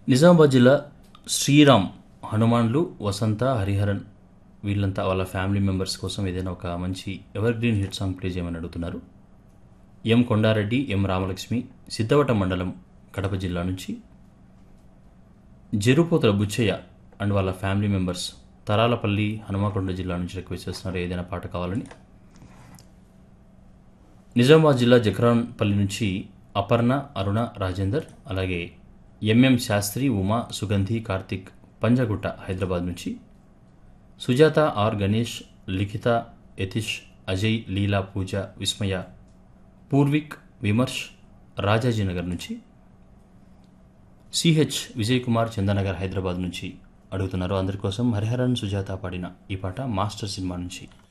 నిజామాబాద్ జిల్లా శ్రీరామ్ హనుమాన్లు వసంత హరిహరన్ వీళ్ళంతా వాళ్ళ ఫ్యామిలీ మెంబర్స్ కోసం ఏదైనా ఒక మంచి evergreen hit song play చేయమని అడుగుతున్నారు ఎం కొండారెడ్డి ఎం రామలక్ష్మి సిద్ధవట మండలం కడప జిల్లా నుంచి జరుపోతుల బుచ్చయ్య అండ్ వాళ్ళ ఫ్యామిలీ మెంబర్స్ తరాలపల్లి హనుమకొండ జిల్లా నుంచి రిక్వెస్ట్ చేస్తున్నారు ఏదైనా పాట కావాలని నిజామాబాద్ జిల్లా జక్రాన్పల్లి నుంచి అపర్ణ అరుణ రాజేందర్ అలాగే ఎంఎం శాస్త్రి ఉమా సుగంధి కార్తిక్ పంజగుట్ట హైదరాబాద్ నుంచి సుజాత ఆర్ గణేష్ లిఖిత యతీష్ అజయ్ లీలా పూజ విస్మయ పూర్విక్ విమర్శ్ రాజాజీనగర్ నుంచి సిహెచ్ విజయ్ కుమార్ చందనగర్ హైదరాబాద్ నుంచి అడుగుతున్నారు అందరి కోసం హరిహరన్ సుజాత పాడిన ఈ పాట మాస్టర్ సినిమా నుంచి